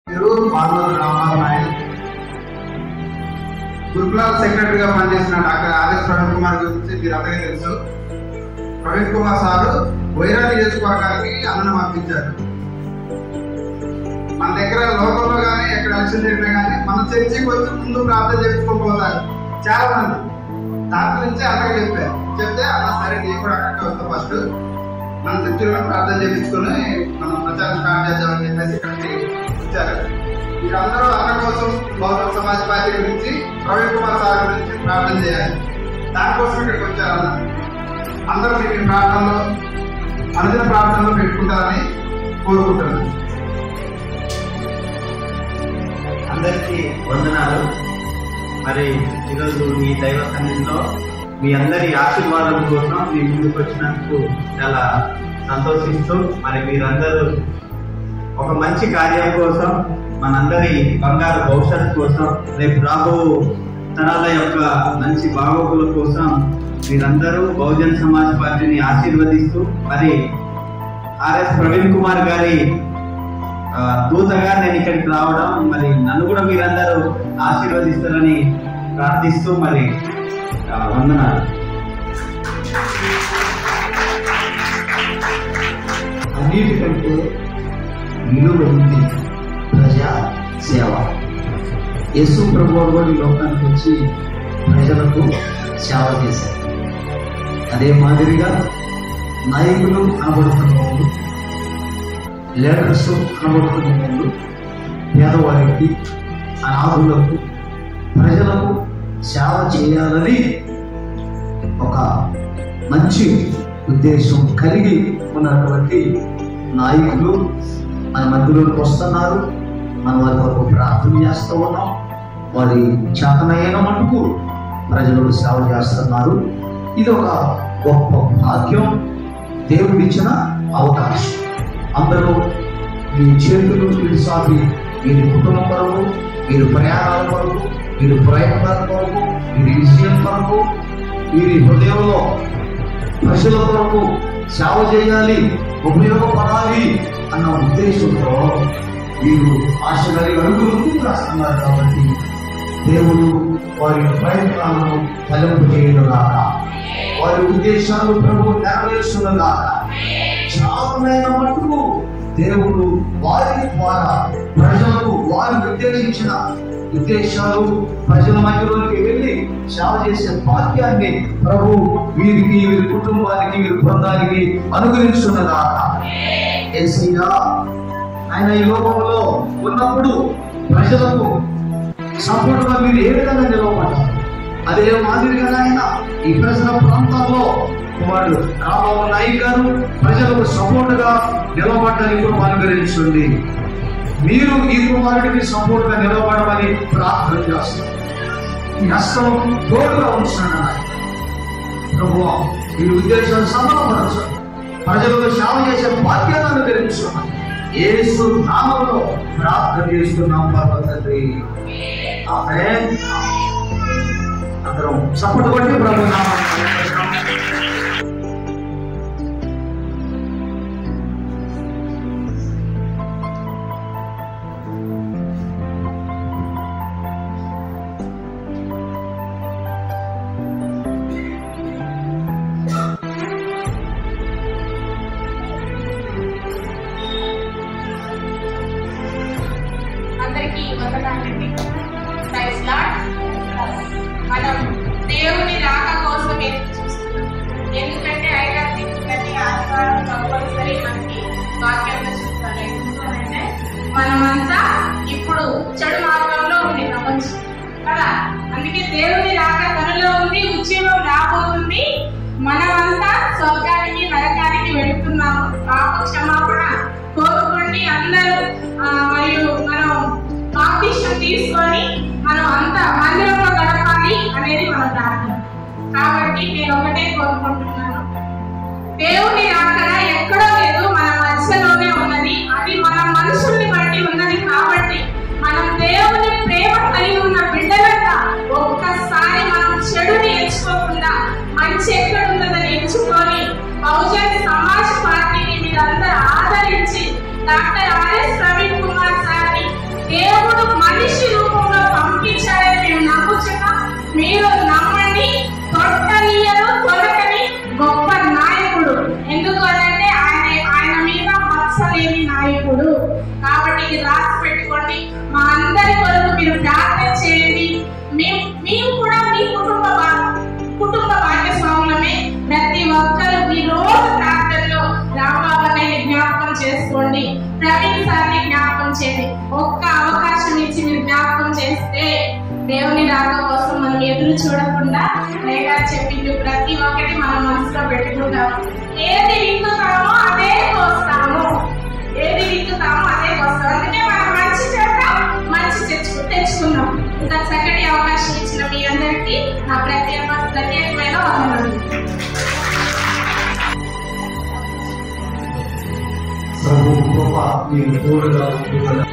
పేరు బాలూరు రామారావు నాయుడు గురుకులాల సెక్రటరీగా పనిచేసిన డాక్టర్ ఆర్ఎస్ ప్రవీణ్ కుమార్ గురించి మీరు అందరికీ తెలుసు ప్రవీణ్ కుమార్ సారు వైరా నియోజకవర్గానికి అన్నను పంపించారు మన దగ్గర లోకంలో కానీ ఎక్కడ ఎలక్షన్ జరిగినా కానీ మన చర్చికి వచ్చి ముందు ప్రార్థన చేసుకోపోతారు చాలా మంది దాని గురించి అన్నకి చెప్పారు చెప్తే అన్న సరే నేను కూడా అక్కడికి వస్తా ఫస్ట్ మన చర్చిలో ప్రార్థన చేయించుకొని మనం ప్రచారం స్టార్ట్ చేద్దామని చెప్పేసి ఇక్కడికి వచ్చారు మీరందరూ అన్న కోసం బహుజన సమాజ్ పార్టీ గురించి ప్రవీణ్ కుమార్ సార్ గురించి ప్రార్థన చేయాలి దానికోసం ఇక్కడికి వచ్చారు అన్న అందరూ మీకు ఈ ప్రార్థనలో అనుదిన ప్రార్థనలో పెట్టుకుంటారని కోరుకుంటున్నాను అందరికీ వందనాలు మరి ఈరోజు మీ దైవ సన్నిధిలో మీ అందరి ఆశీర్వాదం కోసం మీ ముందుకు వచ్చినందుకు చాలా సంతోషిస్తూ మరి మీరందరూ ఒక మంచి కార్యం కోసం మనందరి బంగారు భవిష్యత్తు కోసం రేపు రాబో తరాల యొక్క మంచి బాగోగుల కోసం మీరందరూ బహుజన్ సమాజ్ పార్టీని ఆశీర్వదిస్తూ మరి ఆర్ఎస్ ప్రవీణ్ కుమార్ గారి ఆ, దూతగా నేను ఇక్కడికి రావడం మరి నన్ను కూడా మీరందరూ ఆశీర్వదిస్తారని ప్రార్థిస్తూ మరి ఆ, వందనాలు అన్నిటికంటే విలువ ఉంది ప్రజా సేవ యేసు ప్రభు కూడా ఈ లోకానికి వచ్చి ప్రజలకు సేవ చేశారు అదే మాదిరిగా నాయకులు కనబడుతున్న వాళ్ళు లీడర్స్ కనబడుతున్న వాళ్ళు పేదవారికి అనాథులకు ప్రజలకు సేవ చేయాలని ఒక మంచి ఉద్దేశం కలిగి ఉన్నటువంటి నాయకులు మన మధ్యలోకి వస్తున్నారు మన వారి వరకు ప్రార్థన చేస్తూ ఉన్నాం వారి చేతనైన మటుకు ప్రజలకు సేవ చేస్తున్నారు ఇది ఒక గొప్ప భాగ్యం దేవుడిచ్చిన అవకాశం అందరూ మీ చేతులు విడిసాపి వీరి కుటుంబం కొరకు వీరి ప్రయాణాల కొరకు వీరి ప్రయత్నాల కొరకు వీరి విజయం కొరకు వీరి హృదయంలో ప్రజల కొరకు సేవ చేయాలి ఉపయోగపడాలి అన్న ఉద్దేశంతో వీరు ఆశ కలిగి అడుగులు ముందుకు రాస్తున్నారు కాబట్టి దేవుడు వారి ప్రయత్నాలను ఫలింపు చేయనుగాక వారి ఉద్దేశాలు ప్రభు నెరవేర్చునుగాక చాలమైన మట్టుకు దేవుడు వారి ద్వారా ప్రజలకు వారు ఉద్దేశించిన ఉద్దేశాలు ప్రజల మధ్యలోకి వెళ్ళి సేవ చేసే భాగ్యాన్ని ప్రభు వీరికి వీరి కుటుంబానికి వీరి బృందానికి అనుగ్రహిస్తున్నదాక ఏసయ్యా ఆయన ఈ లోకంలో ఉన్నప్పుడు ప్రజలకు సపోర్ట్గా మీరు ఏ విధంగా నిలవబడ్డారు అదే మాదిరిగా ఆయన ఈ ప్రజల ప్రాంతాల్లో వాడు రాబాబు నాయక్ గారు ప్రజలకు సపోర్ట్గా నిలబడ్డానికి కూడా అనుగ్రహించండి మీరు ఈ కుమారుడికి సపోర్ట్గా నిలబడమని ప్రార్థన చేస్తారు ఈ హస్తం తోడుగా ఉంచున్నాడు ఆయన ప్రభు ఈ ఉద్దేశాలు సఫలపరచండి ప్రజలకు సేవ చేసే బాధ్యతను అనుగ్రహించున్నాం యేసు నామంలో ప్రార్థన చేస్తున్నాం పర్వ తండ్రి ఆమేన్. అందరం సపోర్ట్ కొట్టి ప్రభు నామాన్ని అందరికీ వందనాలండి ప్రైజ్ లార్డ్ మనం దేవుని రాక కోసం ఎదురు చూస్తున్నాం ఎందుకంటే అయినా ప్రతి ఆదివారం కంపల్సరీ మనకి వాక్యంలో చెప్తారు ఎందుకంటే మనమంతా ఇప్పుడు చెడు మార్గంలో ఉంది ప్రపంచం కదా అందుకే దేవుని రాక త్వరలో ఉంది ఉద్యమం రాబోతుంది మనమంతా స్వర్గానికి నరకానికి వెళుతున్నాము పాప క్షమాపణ కోరుకోండి అందరూ ఆ, మరియు మనం బాప్టిషన్ తీసుకొని మనం అంతా మందిరంలో గడపాలి అనేది మన ప్రార్థన కాబట్టి నేను ఒకటే కోరుకుంటున్నాను దేవుని రాకడ ఎక్కడో లేదు మన మధ్యలోనే ఉన్నది అది మన మనుషుల్ని బట్టి ఉన్నది కాబట్టి మనం దేవుని ప్రేమ కలిగి ఉన్న బిడ్డలంతా ఒక్కసారి మనం చెడుని ఎంచుకోకుండా మంచి ఎక్కడ ఉన్నదని ఎంచుకొని బహుజన్ సమాజ్ పార్టీని మీరందరూ ఆదరించి డాక్టర్ ఆర్ఎస్ ప్రవీణ్ కుమార్ సార్ని కాబట్టి మా అందరి కొరకు మీరు ప్రార్థన చేయండి మేము మేము కూడా మీ కుటుంబ భా- కుటుంబ భాగస్వాములమే ప్రతి ఒక్కరు ఈ రోజు ప్రార్థనలో రామాబాబాని జ్ఞాపకం చేసుకోండి ప్రవీణ్ సార్ని జ్ఞాపకం చేయండి ఒక్క అవకాశం ఇచ్చి మీరు జ్ఞాపకం చేస్తే దేవుని రాక కోసం మనం ఎదురు చూడకుండా లేక చెప్పింది ప్రతి ఒక్కటి మనం మనసులో పెట్టుకుంటాము ఏది విత్తుతామో అదే కోస్తాము ఏది విత్తుతామో అదే కోస్తాం అందుకే మనం మంచి చేద్దాం మంచి తెచ్చుకు తెచ్చుకుందాం ఇంత చక్కటి అవకాశం ఇచ్చిన మీ అందరికీ నా ప్రత్యేక ప్రత్యేకమైన వందనాలు ప్రభు కృప మీకు తోడుగా ఉండి